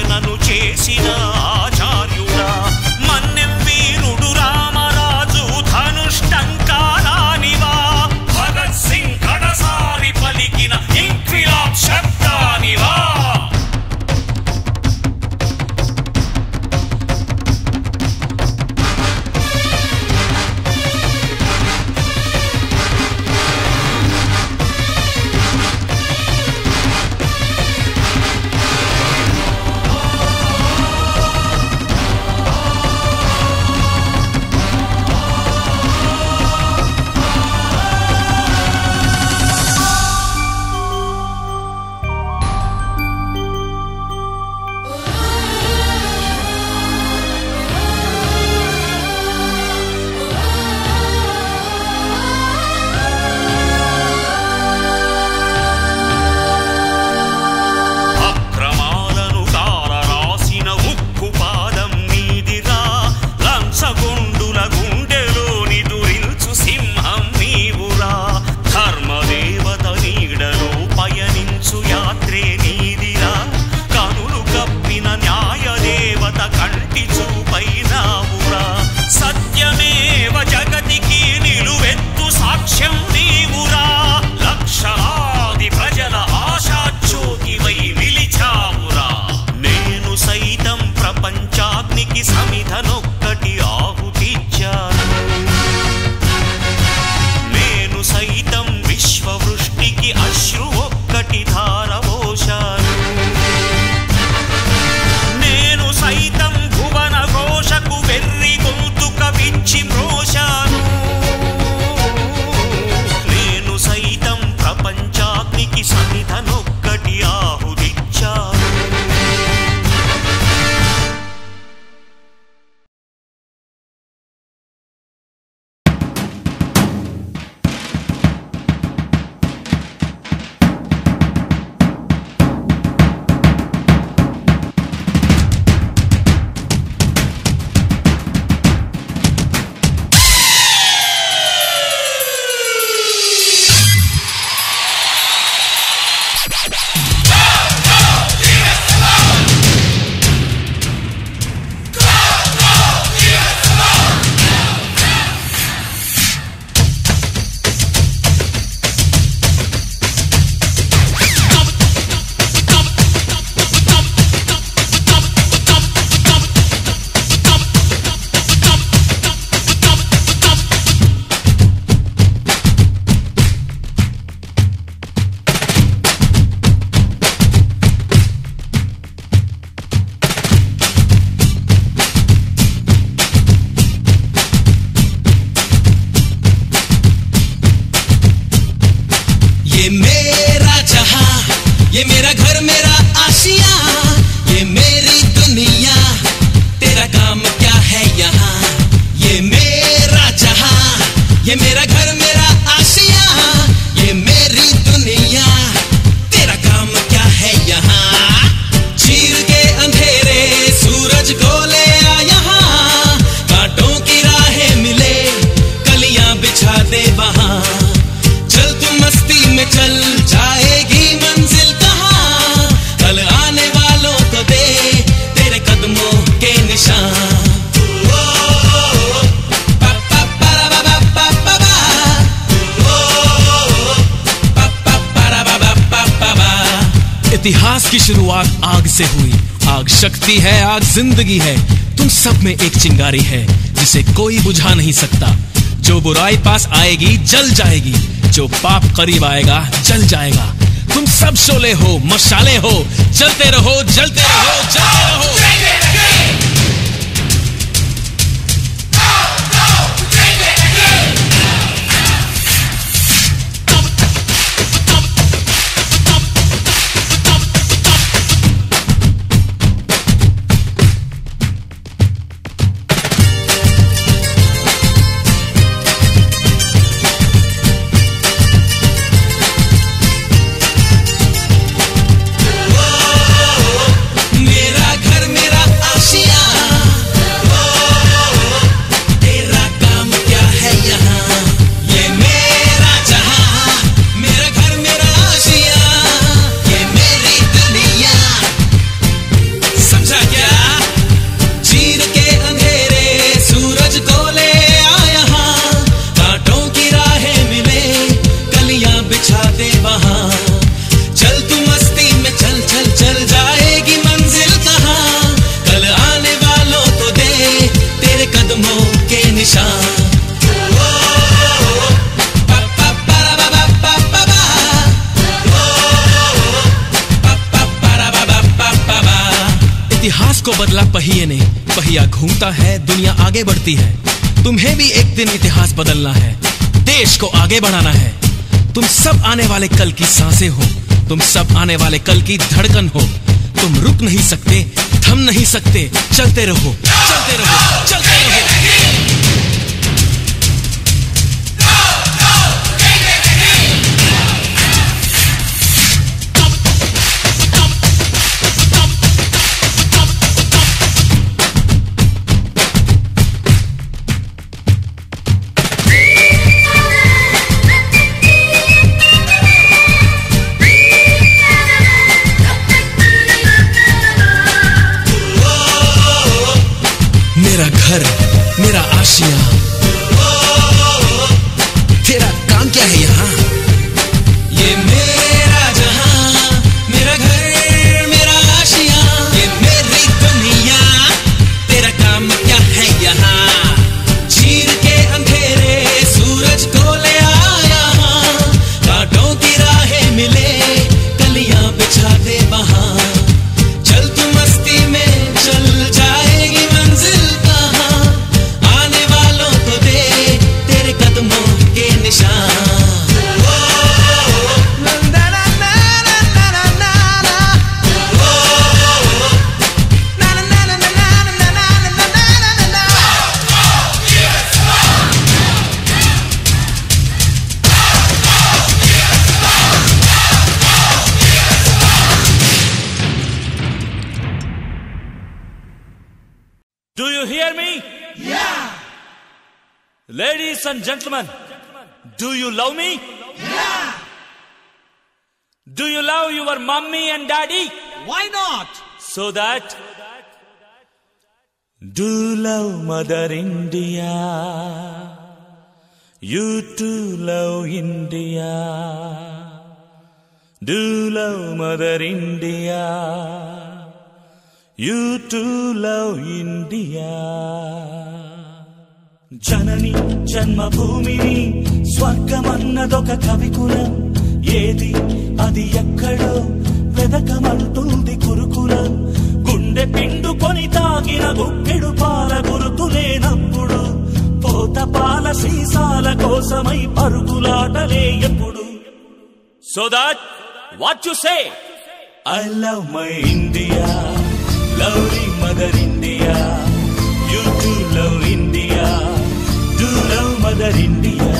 రక్షణను చేసిన ఆచార్యుడా మన్నెం వీరుడు రామరాజు ధనుష్టంకారానివా భగత్ సింగ్ కడసారి పలికిన ఇంక్విలాబ్ శబ్దానివా అక్రమాలను కారరాసిన ఉక్కు పాదం నీదిరా లంచగొండుల గుండెలోని దురిల్చు సింహం నీవురా ధర్మదేవత నీడలో పయనించు యాత్రే నీదిరా కనులు కప్పిన న్యాయదేవత కంటి చూపైనావురా సత్యమేవ జగతికి నిలువెత్తు సాక్ష్యం నీవురా లక్షలాది ప్రజల ఆశాజ్యోతివై నిలిచావురా నేను సైతం ప్రపంచాగ్నికి సమిధనొక్కటి ఆహుతిచ్చాను నేను సైతం విశ్వవృష్టికి అశ్రు ఒక్కటి ధారవోశాను నేను సైతం భువన ఘోషకు వెర్రి గొంతుక విచ్చి మ్రోశాను నేను సైతం ప్రపంచాగ్నికి సమిధనొక్కటి ఆహుదిచ్చాను ये मेरा जहां ये मेरा घर मेरा आशिया ये मेरी दुनिया तेरा काम क्या है यहाँ ये मेरा जहां ये मेरा घर मेरा आशिया ये मेरी दुनिया तेरा काम क्या है यहाँ चीर के अंधेरे सूरज को ले आ यहाँ कांटों की राहें मिले कलियां बिछा दे वहाँ चल तू मस्ती में चल जाएगी मंजिल कहाँ कल आने वालों को दे तेरे कदमों के निशान ओ, ओ, ओ, पा, पा, पा, रा, बा, बा, पा, पा, बा। ओ, ओ, ओ, पा, पा, पा, रा, बा, बा, पा, पा, बा। इतिहास की शुरुआत आग से हुई आग शक्ति है आग जिंदगी है तुम सब में एक चिंगारी है जिसे कोई बुझा नहीं सकता जो बुराई पास आएगी जल जाएगी जो पाप करीब आएगा जल जाएगा तुम सब शोले हो मशाले हो जलते रहो जलते रहो जलते रहो मेरा घर मेरा को बदला पहिए ने पहिया घूमता है दुनिया आगे बढ़ती है तुम्हें भी एक दिन इतिहास बदलना है देश को आगे बढ़ाना है तुम सब आने वाले कल की सांसें हो तुम सब आने वाले कल की धड़कन हो तुम रुक नहीं सकते थम नहीं सकते चलते रहो चलते रहो चलते रहो मेरा घर मेरा आशिया तेरा काम क्या है यहाँ ये मेरा जहां मेरा घर मेरा आशिया ये मेरी दुनिया तेरा काम क्या है यहाँ चीर के अंधेरे सूरज को ले आया कांटों की राहें मिले कलियां बिछा दे वहां चल तू मस्ती में चल जाएगी मंजिल कहाँ आने वालों को दे तेरे कदमों के निशान Do you hear me? Yeah. Ladies and gentlemen, do you love me? Yeah. Do you love your mommy and daddy? Why not? So that do love Mother India. You too love India. Do love Mother India. You too love India. జనని జన్మభూమిని స్వర్గమన్నదొక కవికులం ఏది అది ఎక్కడో వెదకమంటుంది కురుకులం గుండె పిండుకొని తాగిన గుప్పెడు పాల గురుతులేనప్పుడు పోత పాల సీసాల కోసమై పరుగులాటలే ఎప్పుడు so that what you say I love my India lovely mother India you too love India do love mother India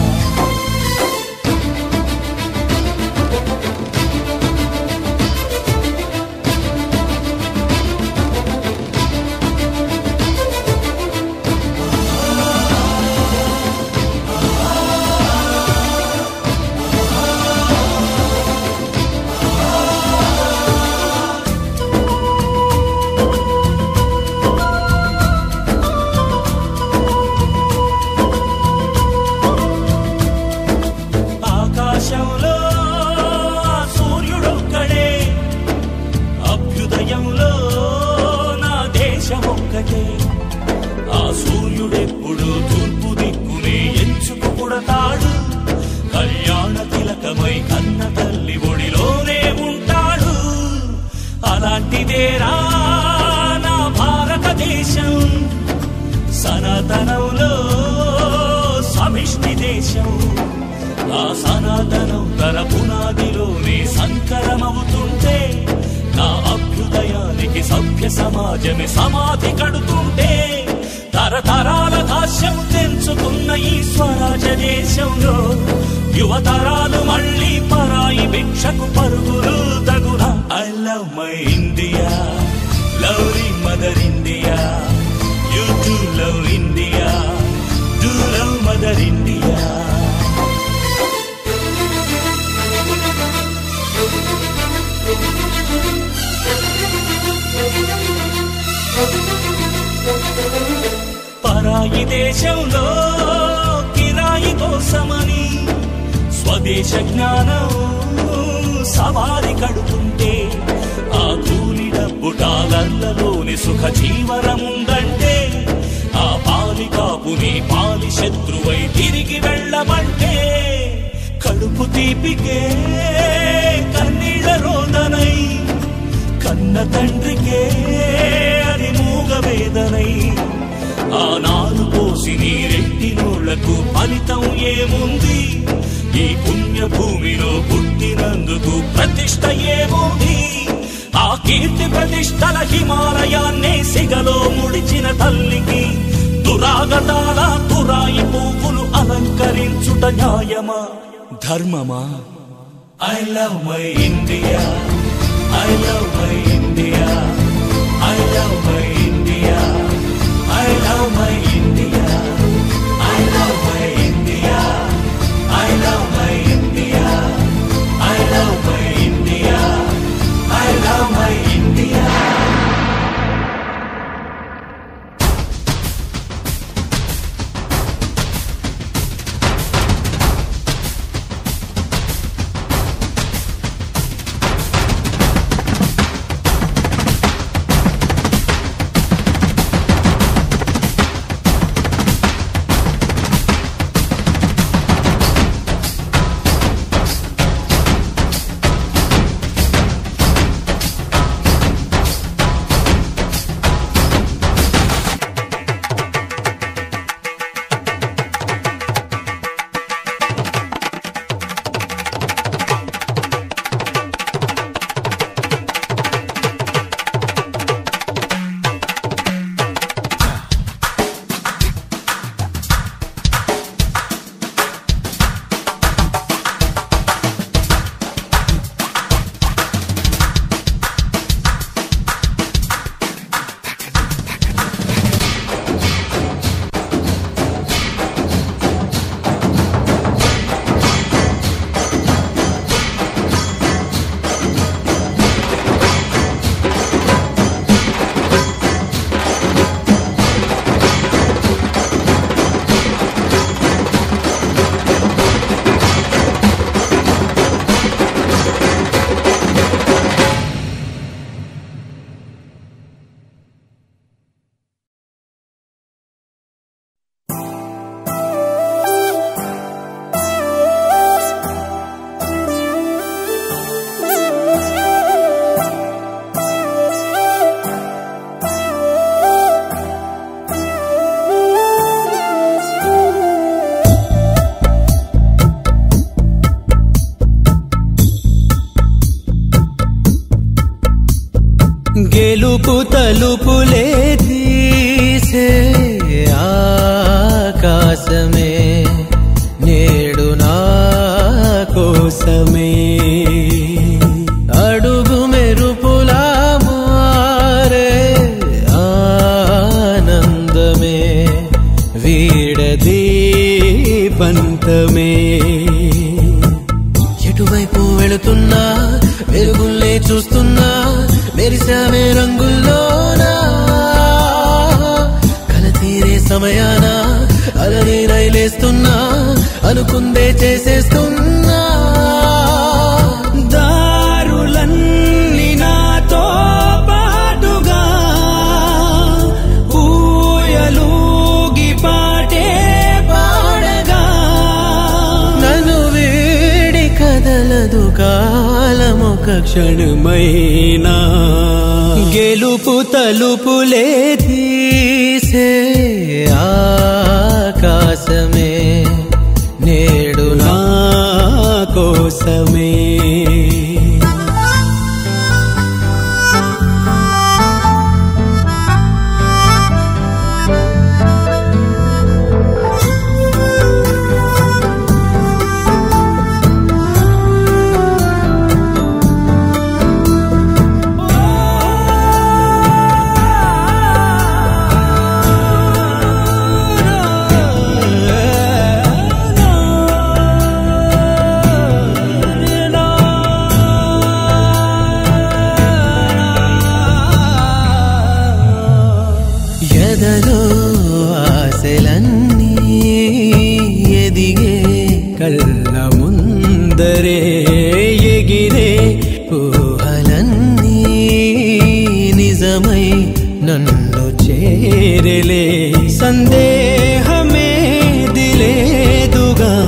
ఆకాశంలో ఆ సూర్యుడొక్కడే అభ్యుదయంలో నా దేశం ఒక్కటే ఆ సూర్యుడెప్పుడు తూర్పు దిక్కునే ఎంచుకు పుడతాడు కళ్యాణ తిలకమై కన్న తల్లి ఒడిలోనే ఉంటాడు అలాంటిదేరా నా భారతదేశం సనాతనంలో సమిష్టి దేశం ఆ సనాతనం తన పునాదిలోనే సంకరమవుతుంటే నా అభ్యుదయానికి సభ్య సమాజమే సమాధి కడుతుంటే తరతరాల దాస్యం తెంచుకున్న ఈ స్వరాజ దేశంలో యువతరాలు మళ్ళీ పరాయి భిక్షకు పరుగులు తగున I love my India lovely mother India you too love India do love mother India పరాయి దేశంలో కిరాయి కోసమని స్వదేశ జ్ఞానం సవారి కడుతుంటే ఆ కూలి డబ్బు డాలర్లలోని సుఖ జీవనముందంటే ఆ పాలి కాపుని పాలి శత్రువై తిరిగి వెళ్ళమంటే కడుపు తీపికే కన్నీళ్ళ రోదనై కన్న తండ్రికే ఏముంది ఈ పుణ్య భూమిలో పుట్టినందుకు ప్రతిష్ట ఏముంది ఆ కీర్తి ప్రతిష్టల హిమాలయాన్నే సిగలో ముడిచిన తల్లికి దురాగతాల తురాయి పువ్వులు అలంకరించుట న్యాయమా ధర్మమా I love my India I love my India I love my India I love my India I love my India I love my India I love my India I love my India గెలుపు తలుపులే తీసే ఆకాశమే నేడు నా కోసమే అడుగు మెరుపులా మారే ఆనందమే వీడదీ పంతమే ఎటువైపు వెళుతున్నా వెలుగుల్లే చూస్తున్నా మెరిసామే రంగుల్లోనా కల తీరే సమయాన అలని రైలేస్తున్నా అనుకుందే చేసేస్తున్నా దారులన్నీ నాతో పాటుగా ఊయలూగి పాటే పాడగా నన్ను వీడి కదలదు కాలమొక క్షణమైనా గెలుపు తలుపులే తీసే ఆకాశమే నేడు నా కోసమే ఎదలో ఆశలన్నీ ఎదిగే కళ్ళ ముందరే ఎగిరే ఊహలన్నీ నిజమై నన్ను చేరలే సందేహమే దిలేదుగా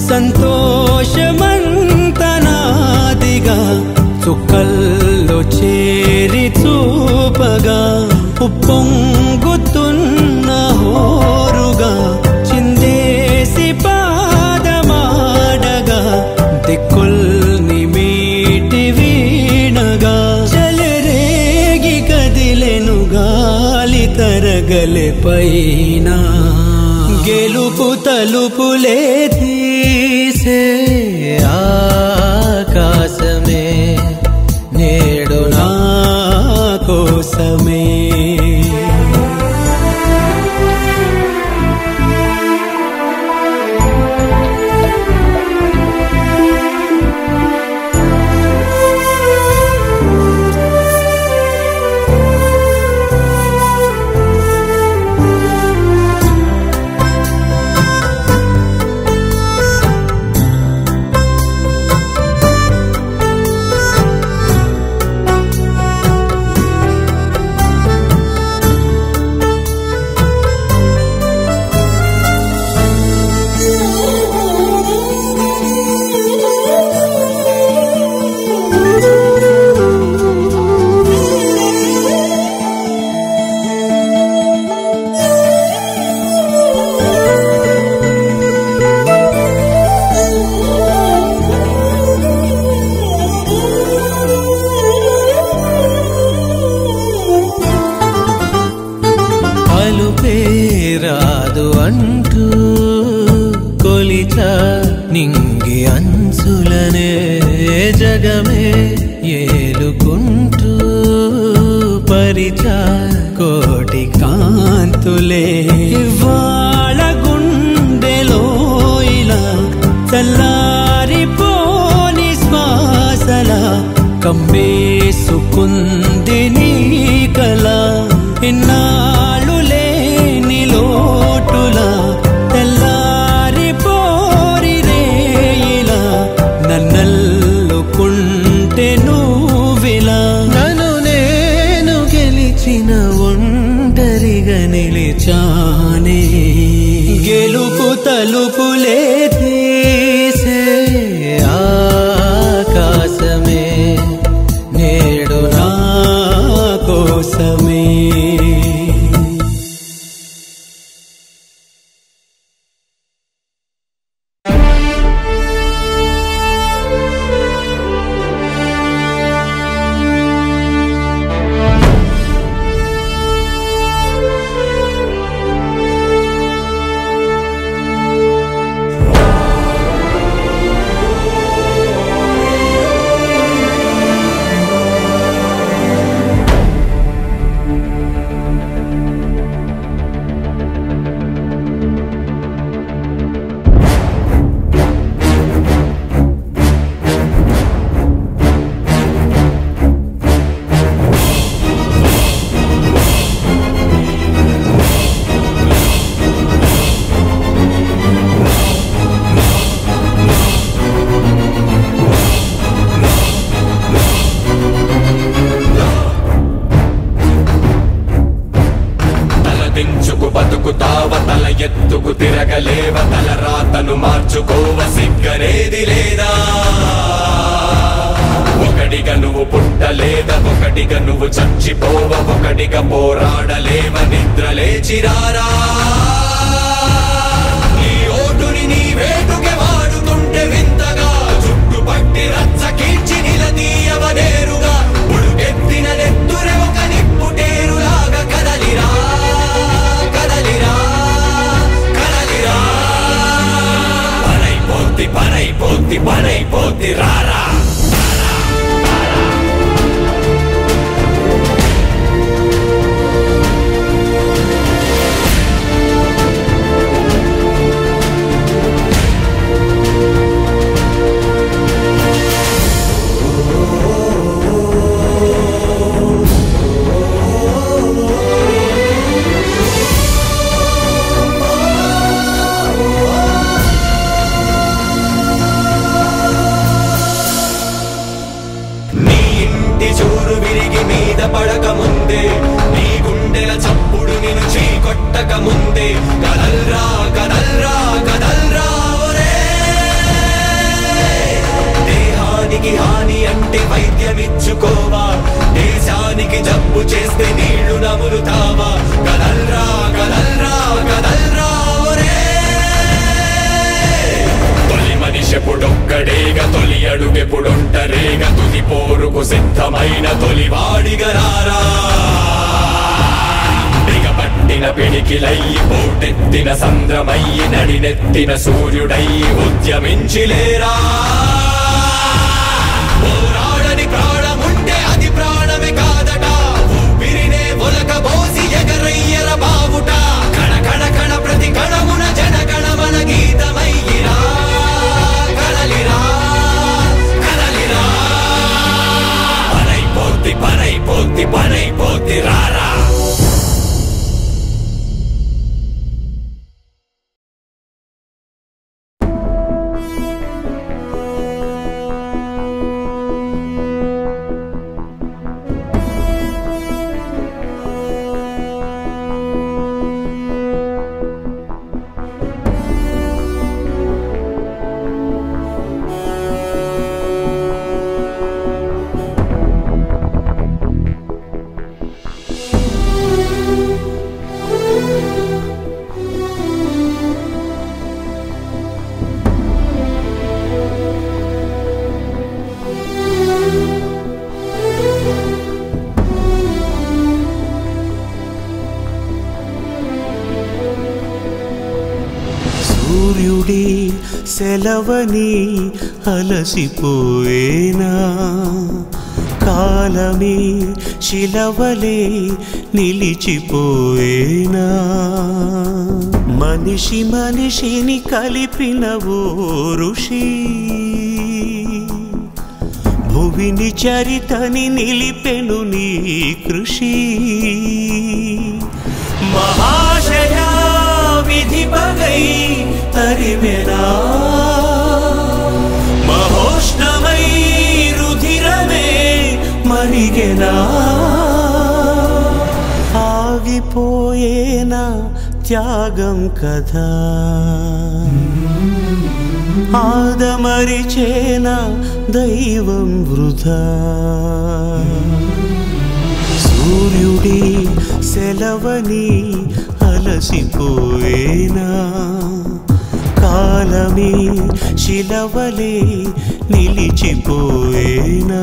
సంతోషమంతనాదిగా చుక్కల్లో చేరి చూపగా ఉప్పొంగుతున్న హోరుగా చిందేసి పాద తరగలే పైన గెలుపు తలుపులే తీసే ఆకాశమే నేడు నా కోసమే పలుపే రాదు అంటూ కొలిచ నింగి అంచులనే జగమే ఏలుకుంటూ పరిచ కోటి కాంతులే వాళ్ళ గుండెలో ఇలా చల్లారిపోని శ్వాసల కమ్మేసుకుంది నీ కల ఇన్నాళ్ళు లేని లోటులా తెల్లారి పోరి రేయిలా నన్నల్లుకుంటే నువ్విలా నన్ను నేను గెలిచిన ఒంటరిగా నిలిచానే గెలుపు తలుపులే తీసే ఆకాశమే నేడు నా కోసమే తల దించుకు బతుకుతావ తల ఎత్తుకు తిరగలేవ తల రాతను మార్చుకోవ సిగ్గనేది లేదా ఒకటిగా నువ్వు పుట్టలేదా ఒకటిగా నువ్వు చచ్చిపోవ ఒకటిగా పోరాడలేవ నిద్ర లేచిరారా నీ ఓటుని నీ వేటుకే వాడుతుంటే వింతగా చుట్టుపట్టి రచ్చ కీర్చి నిలదీయవ నేరుగా ఉడుకెత్తిన నెత్తురె ఒక నిప్పుటేరులాగా కదలిరా కదలిరా కదలిరా పనైపోద్ది పనైపోద్ది పనైపోద్ది రారా నీ ఇంటి చూరు విరిగి మీద పడక ముందే నీ గుండెల చప్పుడు నిన్ను చీకొట్టక ముందే కదల్రా కదల్రా కదల్రా ఒరే దేహానికి హాని అంటే వైద్యమిచ్చుకోవా దేశానికి జబ్బు చేస్తే నీళ్లు నములుతావా కదల్రా కదల్రా కదల్రా ఒరే తొలి మనిషెప్పుడొక్కడేగా తొలి అడుగెప్పుడొంటరేగా తుది పోరుకు సిద్ధమైన తొలి వాడిగరారా ఇక పట్టిన పిడికిలయ్యి పోటెత్తిన సంద్రమయ్యి నడినెత్తిన సూర్యుడయ్యి ఉద్యమించిలేరా పోరాడని ప్రాణముంటే అది ప్రాణమే కాదట ఊపిరినే ఒలక పోసి ఎగరయ్యర బావుట కణ కణ కణ ప్రతి కణమున జన గణమన గీతమయ్యిరా కదలిరా కదలిరా పనైపోద్ది పనైపోద్ది పనైపోద్ది రారా సూర్యుడి సెలవని అలసిపోయేనా కాలమే శిలవలే నిలిచిపోయేనా మనిషి మనిషిని కలిపిన ఓ ఋషి భువిని చరితని నిలిపెను నీ కృషి మహాశయ విధి పగై తరిమెనా మహోష్ణమై రుధిరమే మరిగెనా ఆగిపోయేనా త్యాగం కదా ఆదమరిచేన దైవం వృధా సూర్యుడి సెలవని అలసిపోయేనా కాలమే శిలవలే నిలిచిపోయేనా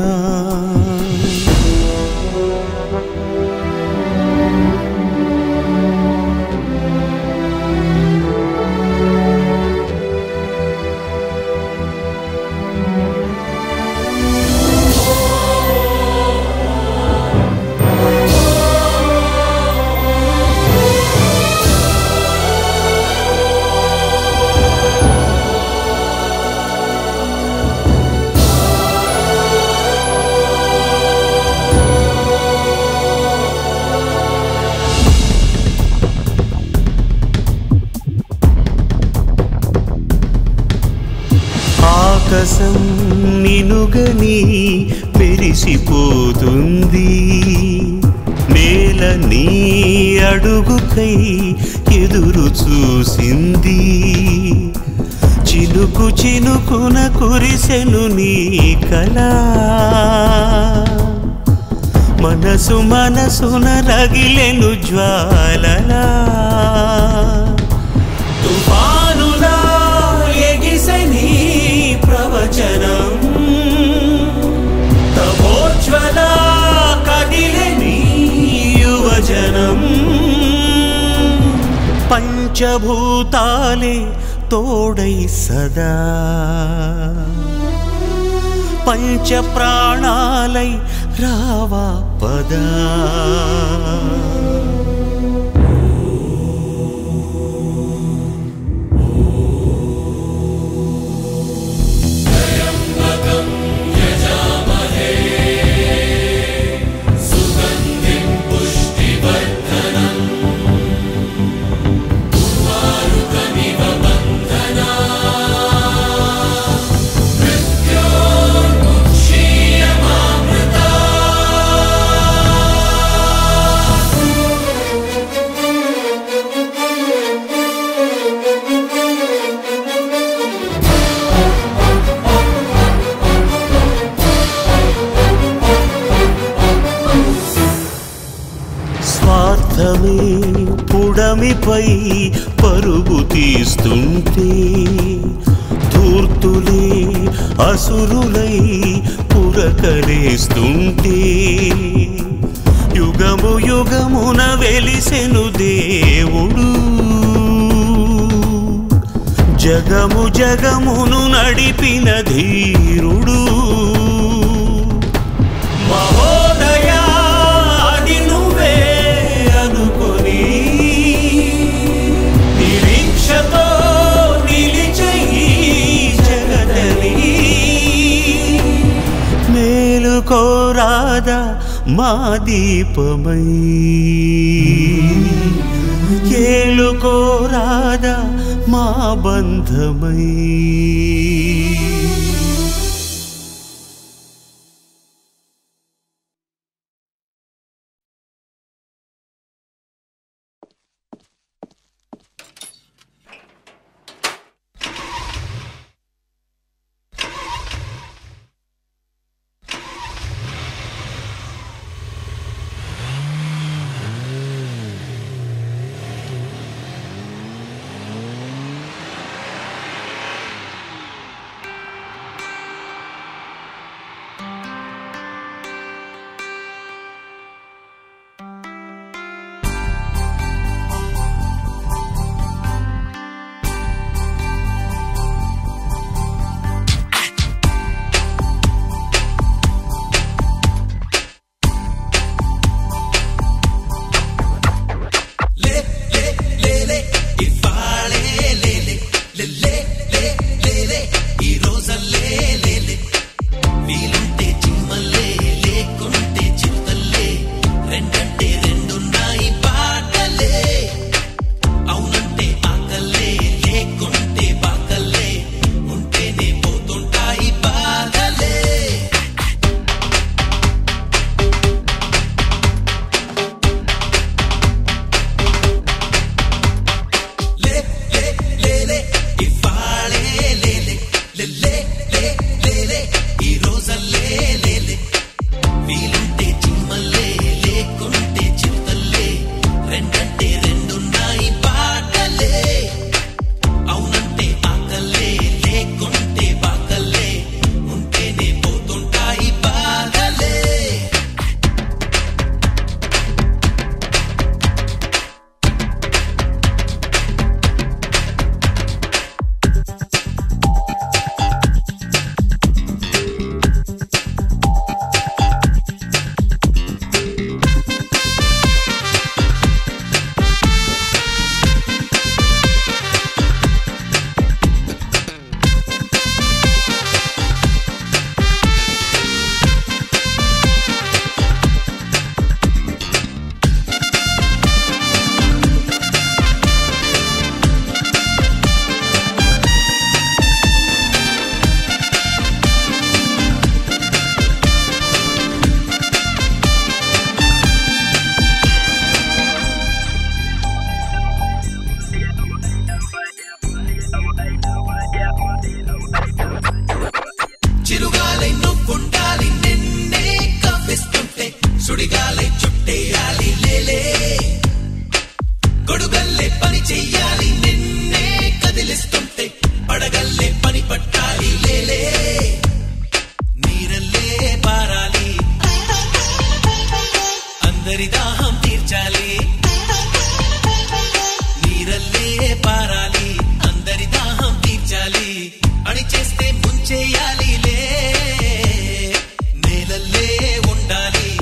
ఆకాశం నినుగని పెరిసిపోతుంది నేల నీ అడుగుకై ఎదురు చూసింది చినుకు చినుకున కురిసెను నీ కళ మనసు మనసున రగిలెను జ్వాలలా తుఫానులా ఎగిసని ప్రవచనం తమోజ్వల కదిలని యువజనం పంచభూతాలే తోడై సదా పంచ ప్రాణాలై రావా పదా స్వార్థమే పుడమిపై పరుగు తీస్తుంటే ధూర్తులే అసురులై పురకలేస్తుంటే యుగము యుగమున వెలిసెను దేశ జగము జగమును నడిపిన ధీరుడు మహోదయా అది నువ్వే అనుకొని నిరీక్షతో నిలిచయి జగదలి మేలుకోరాదా మా దీపమై ఏలుకోరాదా మా బంధమై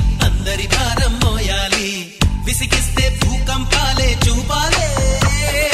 విసిగిస్తే భూకంపాలే చూపాలే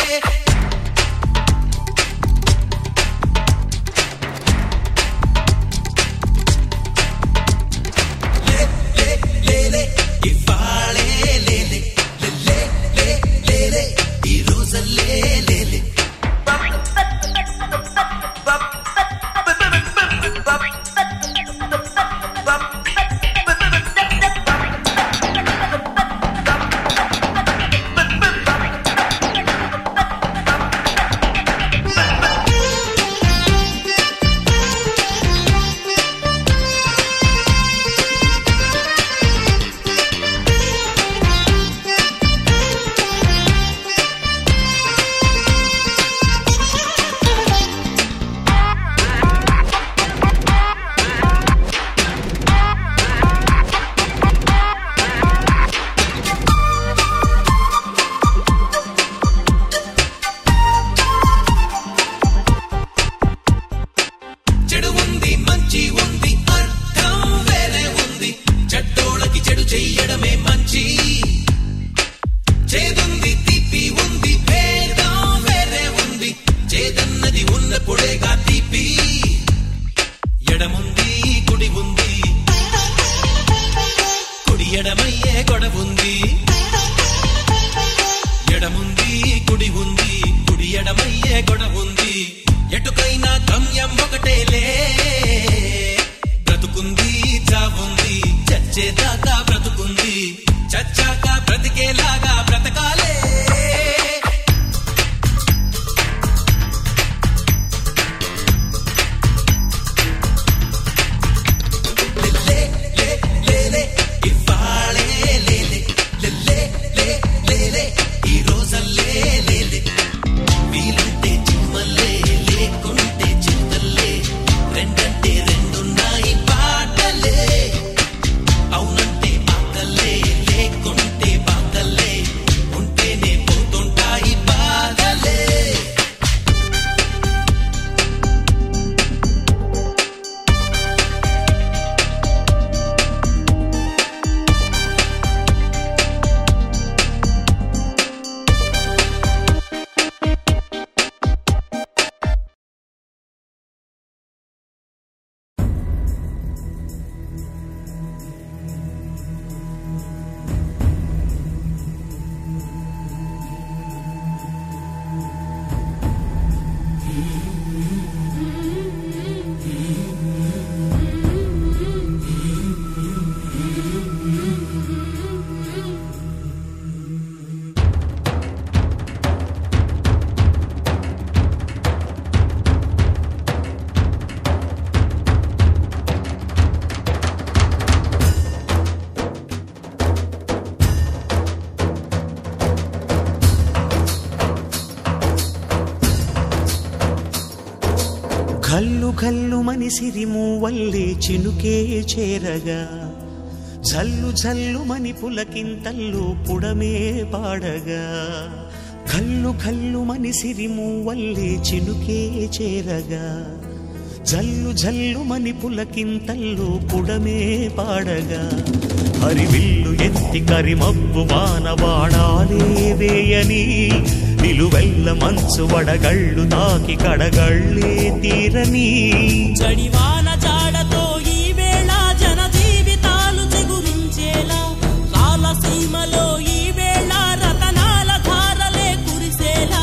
కల్లు కల్లు మనిసిరి మూవల్లే చినుకే చేరగా జల్లు జల్లు మని పులకింతల్లు పుడమే పాడగా కల్లు కల్లు మనిసిరి మూవల్లే చినుకే చేరగా జల్లు జల్లు మని పులకింతల్లు పుడమే పాడగా హరివిల్లు ఎత్తి కరిమబ్బు వానవాడాలే వేయని నిలువెల్ల మంచు వడగళ్ళు తాకి కడగళ్ళే తీరని జడివాన జాడతో ఈ వేళ జన జీవితాలు చిగురించేలా రాలసీమలో ఈ వేళ రతనాల ధారలే కురిసేలా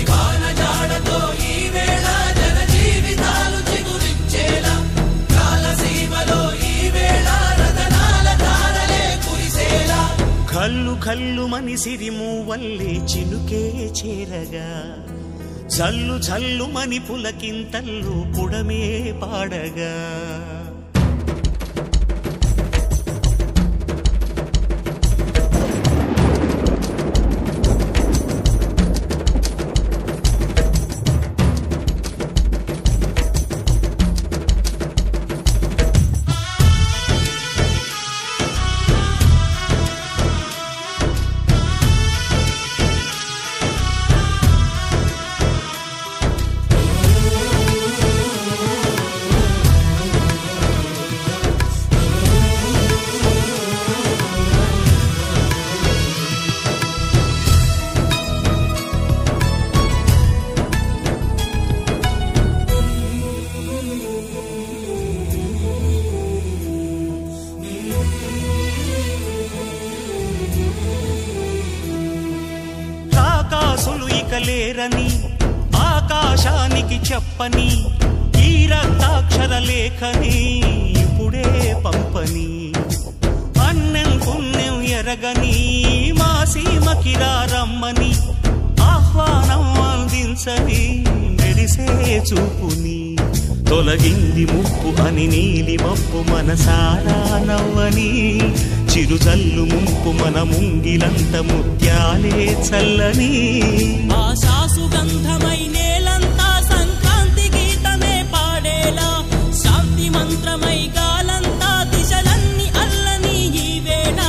కల్లు కల్లు మనిసిరి మూవల్లే చినుకే చేరగా జల్లు జల్లు మని పులకింతల్లు పుడమే పాడగా రాకాసులు ఇక లేరని ఆకాశానికి చెప్పని ఈ రక్తాక్షర లేఖని ఇప్పుడే పంపని అన్నం పుణ్యం ఎరగని మా సీమకి రమ్మని ఆహ్వానం అందించని మెరిసే చూపుని తొలగింది ముప్పు అని నీలి మప్పు మనసారా నవ్వని చిరుజల్లు ముంపు మన ముంగిలంత ముత్యాలే చల్లని ఆశాసు గంధమై నేలంతా సంక్రాంతి గీతమే పాడేలా శాంతి మంత్రమై గాలంతా దిశలన్నీ అల్లని ఈ వేళ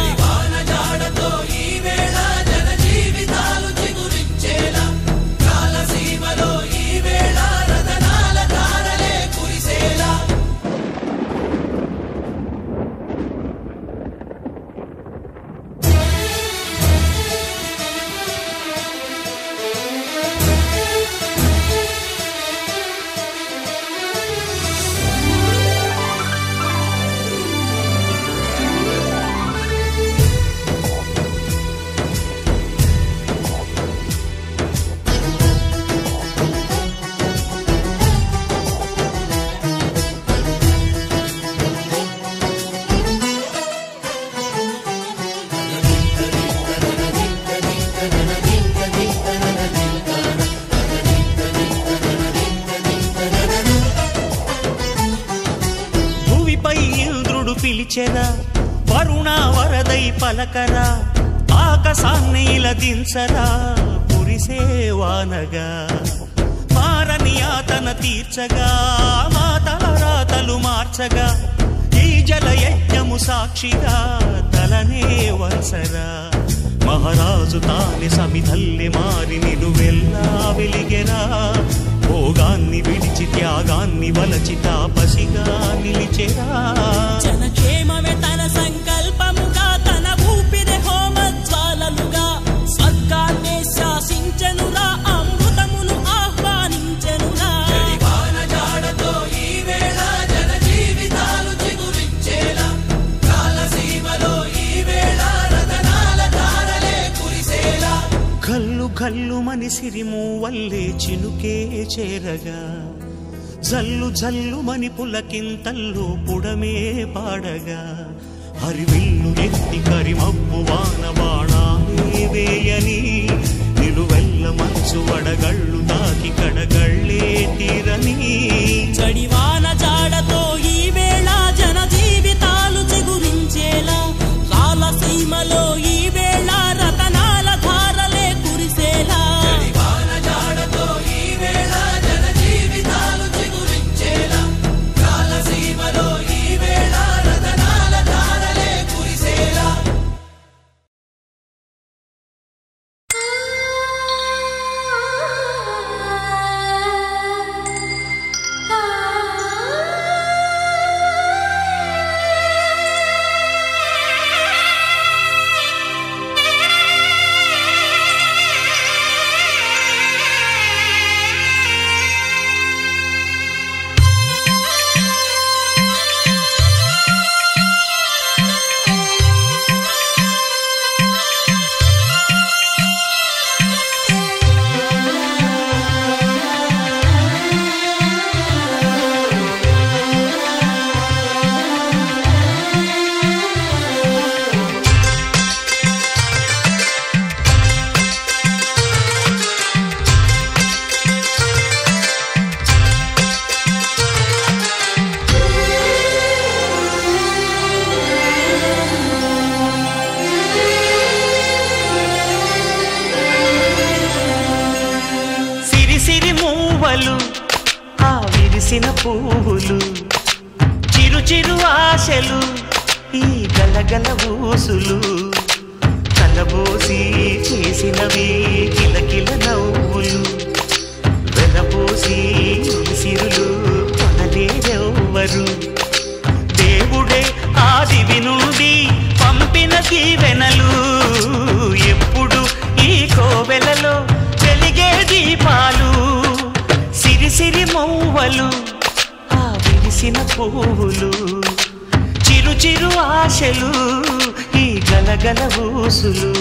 భూమిపై ఇంద్రుడు పిలిచెరా వరుణ వరదై పలకరా ఆకాశాన్ని దించరా కురిసే వానగా మారని ఆతన తీర్చగా మా తలరాతలు మార్చగా ఈ జల యజ్ఞము సాక్షిగా తలనే వంచరా మహారాజు తాని సమిధల్లి మారి నిలువెల్లా వెలిగెరా భోగాన్ని విడిచి త్యాగాన్ని వలచి తాపసిగా నిలిచెరా జనక్షేమమే తన సంకల్పముగా తన ఊపిరి హోమ జ్వాలలుగా స్వర్గాన్నే శాసించెనురా అమృతమును ఆహ్వానించెనురా కల్లు కల్లు మనిసిరి మూవల్లే చినుకే చేరగా జల్లు జల్లు మని పులకింతల్లు పుడమే పాడగా హరివిల్లు ఎత్తి కరిమబ్బు వాన బాణాలే వేయని నిలువెల్ల మంచు వడగళ్ళు తాకి కడగళ్ళే తీరని జడివాన జాడతో ఈ వేళ జన జీవితాలు చిగురించేలా రాలసీమలో ఈ వేళ రతనాల ధారలే కురిసేలా జడివాన జాడతో ఈ వేళ జన జీవితాలు చిగురించేలా మూవలు ఆ విరిసిన పువ్వులు చిరు చిరు ఆశలు ఈ గలగల ఊసులు కలబోసి చేసినవి కిలకిల నవ్వులు వెలబోసి సిరులు కొనలేరెవ్వరు దేవుడే ఆదివి నుండి పంపిన దీవెనలు ఎప్పుడు ఈ కోవెలలో వెలిగే దీపాలు సిరి సిరి మౌవలు ఆ విరిసిన పువ్వులు చిరు చిరు ఆశలు ఈ గలగల ఊసులు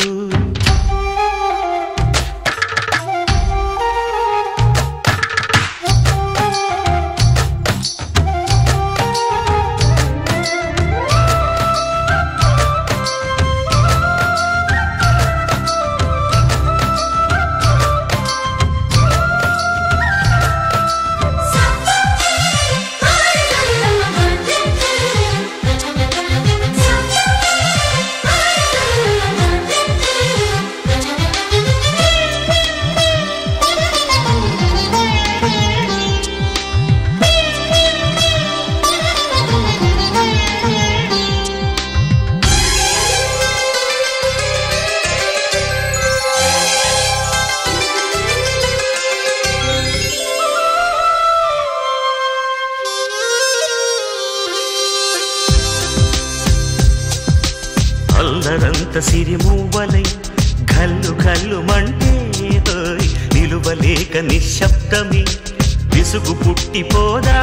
అల్లరంత సిరిమూవలై గల్లు గల్లు మంటే హోయ్, నిలువలేక నిశ్శబ్దమి విసుగు పుట్టిపోదా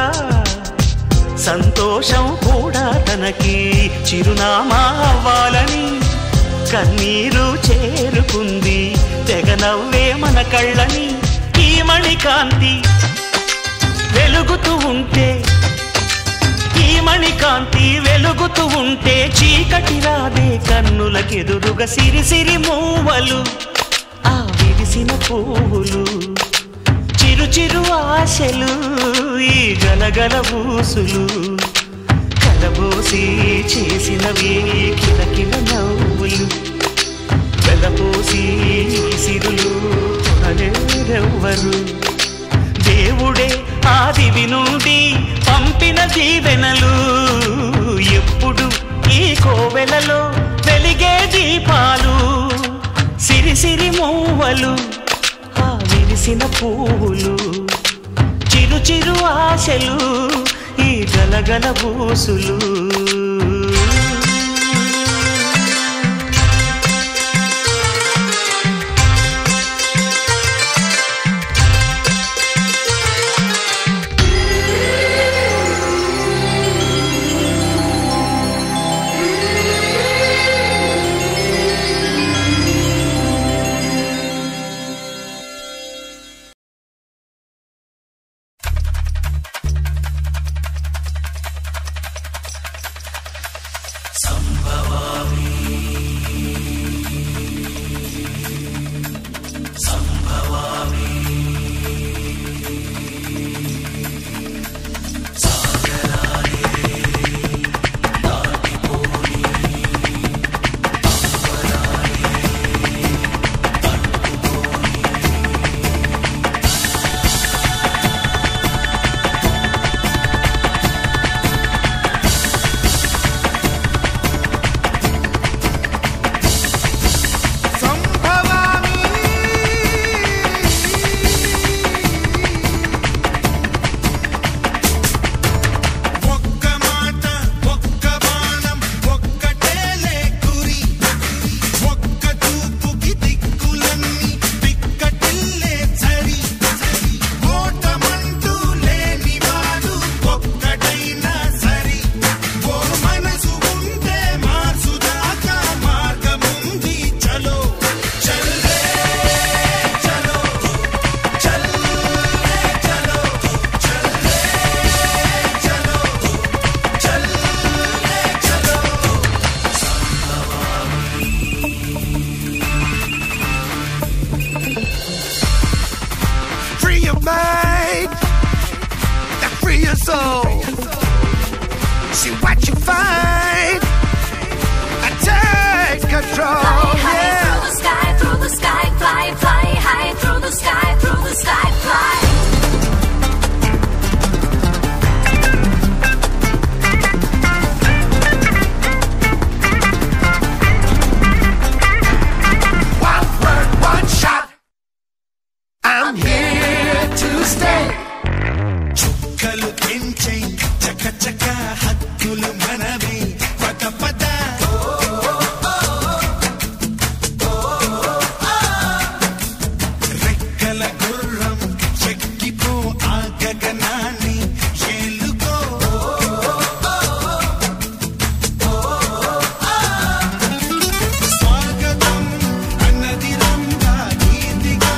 సంతోషం కూడా తనకి చిరునామా అవ్వాలని కన్నీరు చేరుకుంది తెగ నవ్వే మన కళ్ళని ఈ మణికాంతి వెలుగుతూ ఉంటే ఈ మణికాంతి వెలుగుతూ ఉంటే చీకటి రాదే కన్నులకెదురుగా సిరి సిరి మూవలు ఆ విరిసిన పువ్వులు చిరు చిరు ఆశలు ఈ గలగల ఊసులు కలబోసి చేసినవి కిలకిల నవ్వులు వెలపోసి సిరులు కొనలేరెవ్వరు దేవుడే ఆదివి నుండి పంపిన దీవెనలు ఎప్పుడు ఈ కోవెలలో వెలిగే దీపాలు సిరి సిరి మూవలు ఆ విరిసిన పువ్వులు చిరు చిరు ఆశలు ఈ గలగల బూసులు ఒక్క మాట ఒక్క బాణం ఒక్కటేలే గురి ఒక్క చూపుకి దిక్కులన్నీ పిక్కటిల్లే సరి ఓటమంటూ లేని వాడు ఒక్కటైనా సరి ఓ మనసు ఉంటే మార్చుదాకా మార్గముంది చలో చల్లే చలో చల్లే చలో చల్లే చలో చల్లే చలో Free your mind, and free your soul. See what you find, and take control. Fly high yeah. through the sky, through the sky, fly, fly high through the sky, through the sky, fly. చకచక హక్కులు మనవి పద పద రెక్కల గుర్రం చెక్కిపో ఆ గగనాన్ని ఏలుకో స్వాగతం అన్నది రంగా గీతిగా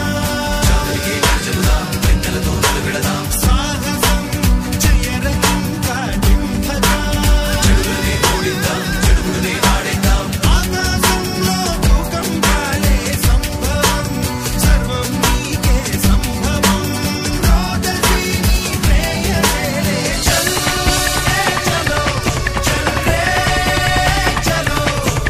సాహసం జయరకంగా డింపగా ఆకాశంలో భూకంపాలే సంభవం సర్వం నీకే సంభవం రోదసి నీ ప్రేయసేలే చల్ రే చలో చల్ రే చలో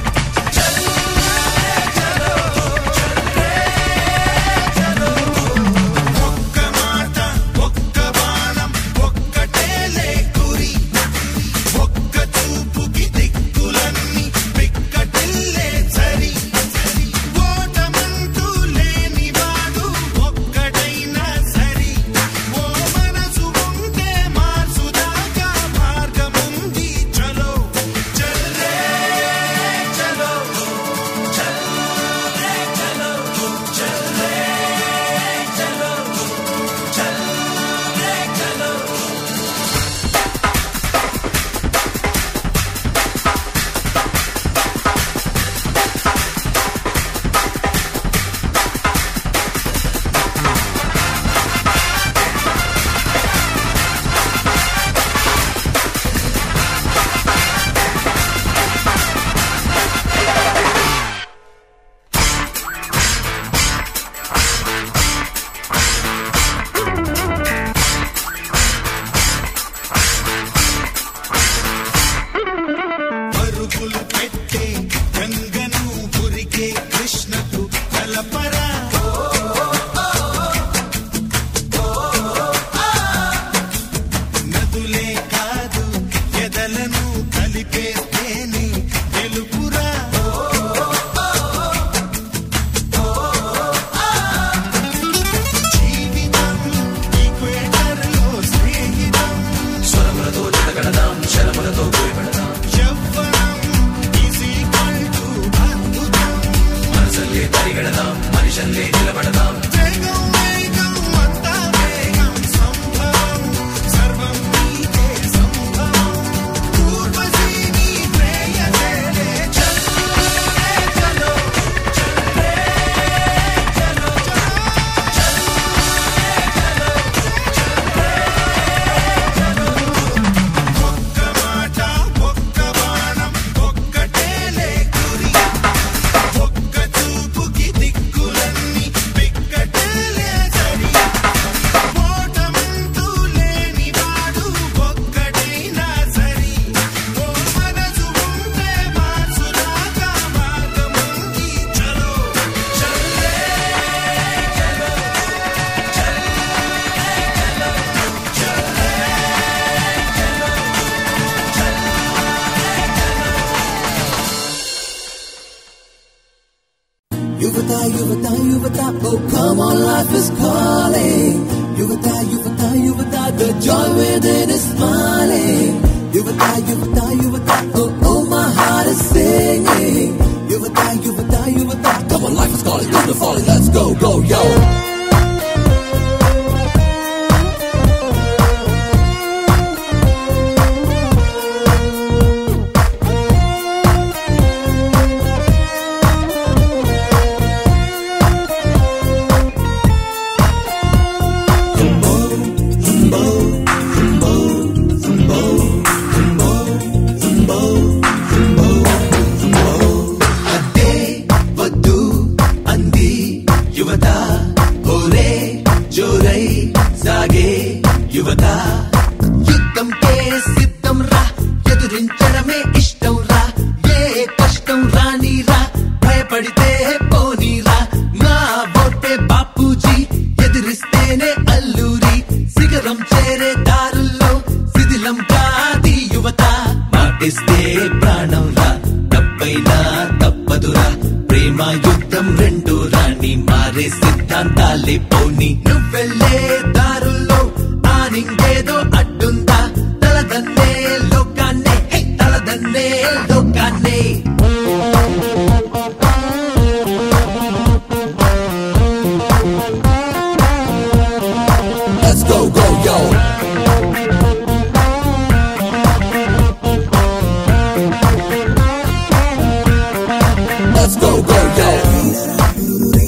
ఒక్క మాట ఒక్క బాణం ఒక్కటేలే గురి ఒక్క చూపుకి దిక్కులన్నీ పిక్కటిల్లే సరి ఓటమంటూ లేనివాడు ఒక్కడైనా సరి ఓ మనసు ఉంటే మార్చుదాకా మార్గముంది చలో చల్లే చలో చల్లే చలో చల్లే చలో చల్లే చలో పరుగులు పెట్టే గంగను పురికే కృష్ణకు కలపరా నదులే కాదు ఎదలను కలిపేస్తేనే తెలుపురా జీవితం ఈక్వేటర్లో స్నేహితం స్వరములతో జతగడదాం శరములతో గురిపెడదాం యవ్వనం is equal to అద్భుతం మనసల్లే తరిగడదాం మనిషల్లే నిలబడదాం వేగం వేగం అంతా వేగం సంభవం సర్వం నీకే సంభవం పూర్వసి నీ ప్రేయసేలే చలో చలో చల్లే చలో ఒక్క మాట ఒక్క బాణం ఒక్కటేలే గురి ఒక్క చూపుకి దిక్కులన్నీ పిక్కటేలే సరి ఓటమంటూ లేనివాడు ఒక్కడైనా సరి ఓ మనసు ఉంటే మార్చుదాకా మార్గముంది చలో చల్లే చలో Yuvata, Yuvata, Yuvata, oh come on, life is calling. Yuvata, Yuvata, Yuvata, the joy within is smiling. Yuvata, Yuvata, Yuvata, oh, oh my heart is singing. Yuvata, Yuvata, Yuvata, come on, life is calling, through the falling, let's go, go, yo. అదే వద్దు అంది యువత ఓరే జోరై సాగే యువత యుద్ధంకే సిద్ధం రా ఎదురించడమే ఇష్టం రా ఏ కష్టం రాని రా భయపడితే పోనీరా నా ఓటే బాపూజీ ఎదిరిస్తేనే అల్లూరి శిఖరం చేరే దారుల్లో శిథిలం కాది యువత మాటిస్తే ప్రాణం రా తప్పైనా తప్పదురా ప్రేమ యుద్ధం రెండు రాని మారే సిద్ధాంతాలే పోని నువ్వెళ్ళే దారుల్లో ఆనింగేదో అడ్డుందా తలదన్నే లోకాన్నే Let's go, go, yo. Let's go, go, yo.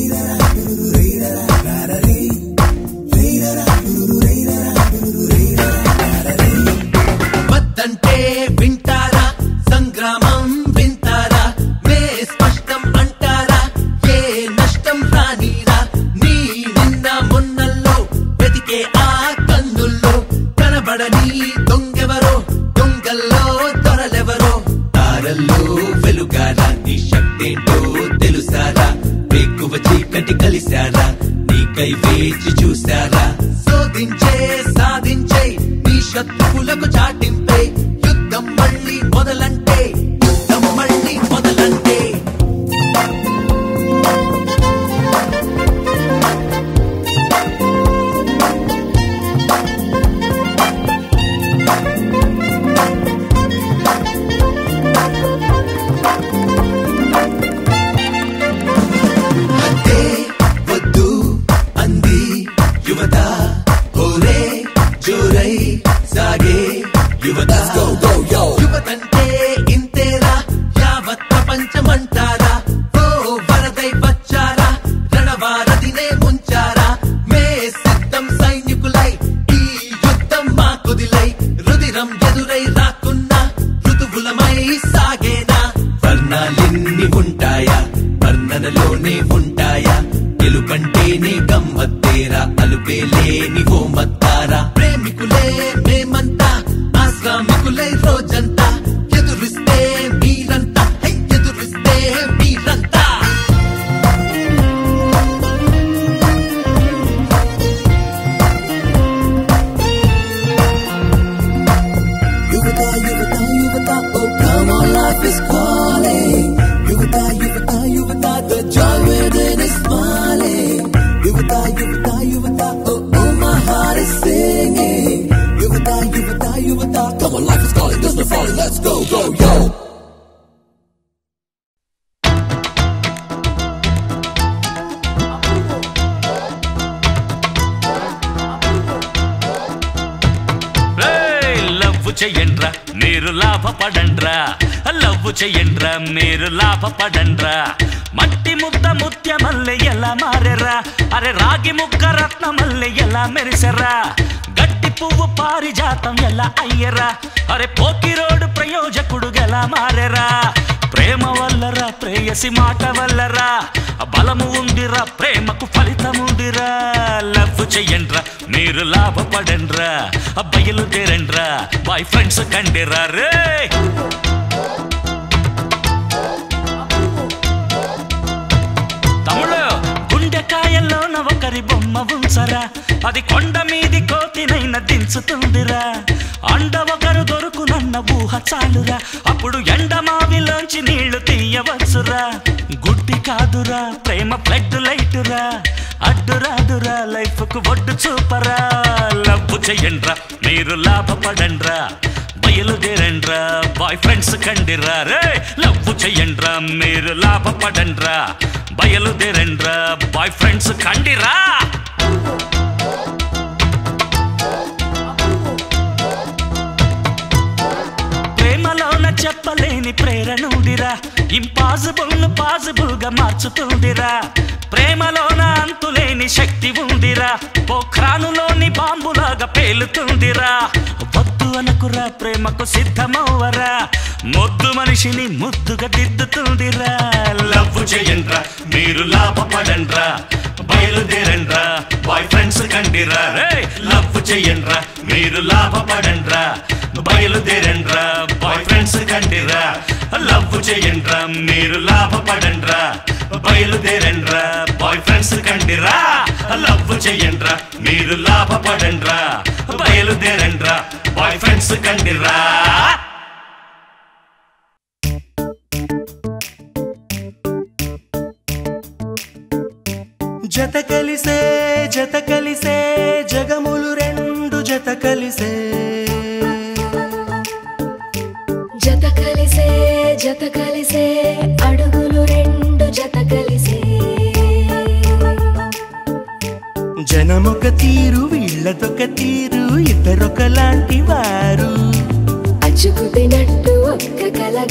వద్దంటే వింటారా సంగ్రామం వింటారా మే స్పష్టం అంటారా ఏ నష్టం రానీరా నీ నిన్న మొన్నల్లో వెతికే ఆ కన్నుల్లో కనబడని దొంగెవరో దొంగల్లో దొరలెవరో తారల్లో వెలుగారా నీ శక్తేంటో తెలుసారా వేకువ చీకటి కలిశారా నీకై వేచి చూశారా శోధించే సాధించే నీ శత్రువులకు చాటింపే యుద్ధం మళ్ళీ మొదలంటే యుద్ధం మళ్ళీ మొదలంటే అదే వద్దు అంది యువత హోరే జోరై సాగే యువత యువతంటే ఇంతేరా యావత్ ప్రపంచమంటారా ఓ వరదై వచ్చారా రణవారదినే ముంచారా మే సిద్ధం సైనికులై ఈ యుద్ధం మాకుదిలై రుదిరం ఎదురై రాకున్నా ఋతువులమై సాగేనా వర్ణాలెన్ని ఉంటాయా వర్ణనలోనే ఉంటాయా గెలుపంటేనే గమ్మత్తేరా అలుపే లేని ఓ మత్తారా ప్రేమికులే మేమంతా ఆశ్రామికులై రోజంతా ఎదురిస్తే మీరంతా హై, ఎదురిస్తే మీరంతా Yuvata, Yuvata, Yuvata, oh come on, life is calling. Yuvata, Yuvata, Yuvata, the joy within is smiling. Yuvata, Yuvata, Yuvata, oh, oh my heart is singing. Yuvata, Yuvata, Yuvata, come on, life is calling, there's no falling, let's go, go, yo. రేయ్, love చెయ్యండ్రా మీరు లాభపడండ్రా love చెయ్యండ్రా మీరు లాభపడండ్రా మట్టి ముద్ద ముత్య మల్లె ఎలా మారెరా అరే రాగి ముక్క రత్న మల్లె ఎలా మెరిసెరా గట్టి పువ్వు పారిజాతం ఎలా అయ్యరా అరే పోకిరోడు ప్రయోజకుడు ఎలా మారెరా ప్రేమ వల్లరా ప్రేయసి మాట వల్లరా బలము ఉందిరా ప్రేమకు ఫలితం ఉందిరా లవ్ చెయ్యండ్రా మీరు లాభపడండ్రా బయలుదేరండ్రా బాయ్ ఫ్రెండ్స్ కండిరా రే తమ్ముడు గుండెకాయల్లోన ఒకరి బొమ్మ ఉంచరా అది కొండ మీది కోతినైన దించుతుందిరా అండ ఒకరు దొరుకునన్న ఊహ చాలురా అప్పుడు ఎండమావిలోంచి నీళ్లు తీయవచ్చురా గుడ్డి కాదురా ప్రేమ ఫ్లడ్ లైటురా అడ్డు రాదురా లైఫ్ కు ఒడ్డు చూపరా లవ్వు చెయ్యండ్రా మీరు లాభపడండ్రా బయలుదేరండ్రా బాయ్ ఫ్రెండ్స్ కండిరా రే లవ్వు చెయ్యండ్రా మీరు లాభపడండ్రా బయలుదేరండ్రా బాయ్ ఫ్రెండ్స్ కండిరా ప్రేమలోన చెప్పలేని ప్రేరణ ఉందిరా ఇంపాసిబుల్ ను పాసిబుల్ గా మార్చుతుందిరా ప్రేమలోన అంతులేని శక్తి ఉందిరా పోఖ్రానులోని బాంబులాగా పేలుతుందిరా వద్దు అనుకురా ప్రేమకు సిద్ధమవ్వరా మొద్దు మనిషిని ముద్దుగా దిద్దుతుందిరా లవ్ చేయండ్రా మీరు లాభపడండ్రా బయలుదేరండ్రా బాయ్ ఫ్రెండ్స్ కండిరా రే లవ్ చెయ్యండ్రా మీరు లాభపడండ్రా బయలుదేరండ్రా బాయ్ ఫ్రెండ్స్ కండిరా లవ్ చేయండ్రా మీరు లాభపడండ్రా బయలుదేరండ్రా బాయ్ ఫ్రెండ్స్ కండిరా లవ్ చేయండ్రా మీరు లాభపడండ్రా బయలుదేరండ్రా బాయ్ ఫ్రెండ్స్ కండిరా జత కలిసే జత కలిసే జగములు రెండు జత కలిసే జత కలిసే కలిసే జత కలిసే అడుగులు రెండు జత కలిసే జనమొక తీరు వీళ్ళదొక తీరు ఇద్దరొకలాంటి వారు అచ్చుకు తినట్టు ఒక్క కల